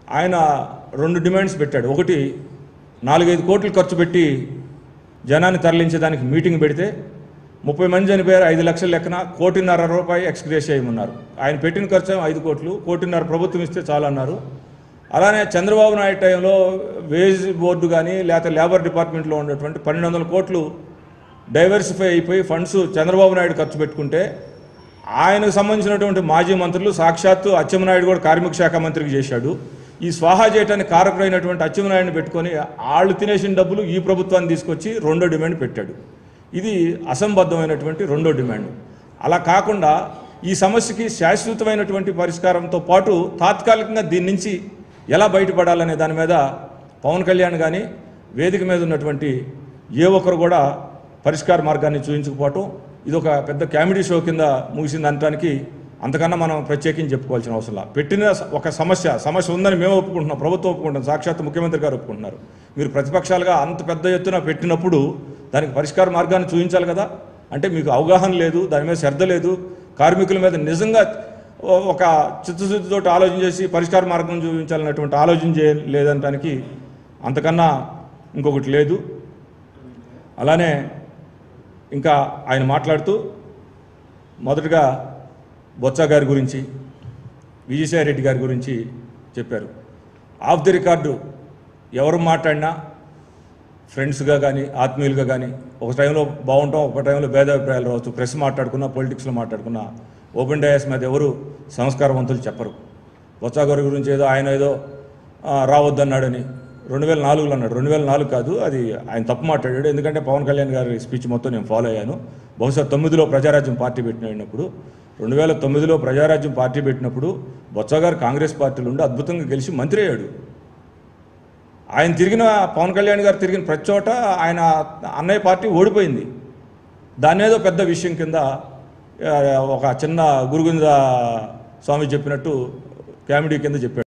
ఆయన రెండు డిమాండ్స్ పెట్టాడు ఒకటి నాలుగైదు కోట్లు ఖర్చు పెట్టి జనాన్ని తరలించేదానికి మీటింగ్ పెడితే ముప్పై మంది చనిపోయారు ఐదు లక్షల లెక్కన కోటిన్నర రూపాయి ఎక్స్గ్రేస్ చేయమన్నారు ఆయన పెట్టిన ఖర్చు ఏమో ఐదు కోట్లు కోటిన్నర ప్రభుత్వం ఇస్తే చాలు అన్నారు అలానే చంద్రబాబు నాయుడు టైంలో వేజ్ బోర్డు కానీ లేకపోతే లేబర్ డిపార్ట్మెంట్లో ఉన్నటువంటి పన్నెండు వందల కోట్లు డైవర్సిఫై అయిపోయి ఫండ్స్ చంద్రబాబు నాయుడు ఖర్చు పెట్టుకుంటే ఆయనకు సంబంధించినటువంటి మాజీ మంత్రులు సాక్షాత్తు అచ్చెన్నాయుడు కూడా కార్మిక శాఖ మంత్రికి చేశాడు ఈ స్వాహా చేయడానికి కారకుడైనటువంటి అచ్చెన్నాయుడిని పెట్టుకొని వాళ్ళు తినేసిన డబ్బులు ఈ ప్రభుత్వాన్ని తీసుకొచ్చి రెండో డిమాండ్ పెట్టాడు ఇది అసంబద్ధమైనటువంటి రెండో డిమాండ్ అలా కాకుండా ఈ సమస్యకి శాశ్వతమైనటువంటి పరిష్కారంతో పాటు తాత్కాలికంగా దీని నుంచి ఎలా బయటపడాలనే దాని మీద పవన్ కళ్యాణ్ కానీ వేదిక మీద ఉన్నటువంటి ఏ ఒక్కరు కూడా పరిష్కార మార్గాన్ని చూపించకపోవటం ఇది ఒక పెద్ద కామెడీ షో కింద ముగిసింది అనటానికి అంతకన్నా మనం ప్రత్యేకించి చెప్పుకోవాల్సిన అవసరం లేదు పెట్టిన స- ఒక సమస్య సమస్య ఉందని మేము ఒప్పుకుంటున్నాం ప్రభుత్వం ఒప్పుకుంటాం సాక్షాత్ ముఖ్యమంత్రి గారు ఒప్పుకుంటున్నారు మీరు ప్రతిపక్షాలుగా అంత పెద్ద ఎత్తున పెట్టినప్పుడు దానికి పరిష్కార మార్గాన్ని చూపించాలి కదా అంటే మీకు అవగాహన లేదు దాని మీద శ్రద్ధ లేదు కార్మికుల మీద నిజంగా ఓ- ఒక చిత్తశుద్ధితో ఆలోచన చేసి పరిష్కార మార్గం చూపించాలన్నటువంటి ఆలోచన చేయలేదనటానికి అంతకన్నా ఇంకొకటి లేదు అలానే ఇంకా ఆయన మాట్లాడుతూ మొదటగా బొత్స గారి గురించి విజయసాయి రెడ్డి గారి గురించి చెప్పారు ఆఫ్ ది రికార్డు ఎవరు మాట్లాడినా ఫ్రెండ్స్గా కానీ ఆత్మీయులుగా కానీ ఒక టైంలో బాగుంటాం ఒక టైంలో భేదాభిప్రాయాలు రావచ్చు ప్రెస్ మాట్లాడుకున్నా పొలిటిక్స్లో మాట్లాడుకున్నా ఓపెన్ డయాస్ మీద ఎవరు సంస్కారవంతులు చెప్పరు బొత్స గారి గురించి ఏదో ఆయన ఏదో ఆ, రావద్దన్నాడని రెండు వేల నాలుగులో అన్నాడు రెండు వేల నాలుగు కాదు అది ఆయన తప్పు మాట్లాడాడు ఎందుకంటే పవన్ కళ్యాణ్ గారి స్పీచ్ మొత్తం నేను ఫాలో అయ్యాను బహుశా తొమ్మిదిలో ప్రజారాజ్యం పార్టీ పెట్టినప్పుడు రెండు వేల తొమ్మిదిలో ప్రజారాజ్యం పార్టీ పెట్టినప్పుడు బొత్స గారు కాంగ్రెస్ పార్టీలో ఉండి అద్భుతంగా గెలిచి మంత్రి అయ్యాడు ఆయన తిరిగిన పవన్ కళ్యాణ్ గారు తిరిగిన ప్రతి చోట ఆయన అన్నయ్య పార్టీ ఓడిపోయింది దాన్ని ఏదో పెద్ద విషయం కింద ఆ, ఒక చిన్న గురుగుంజ స్వామి చెప్పినట్టు కామెడీ కింద చెప్పాడు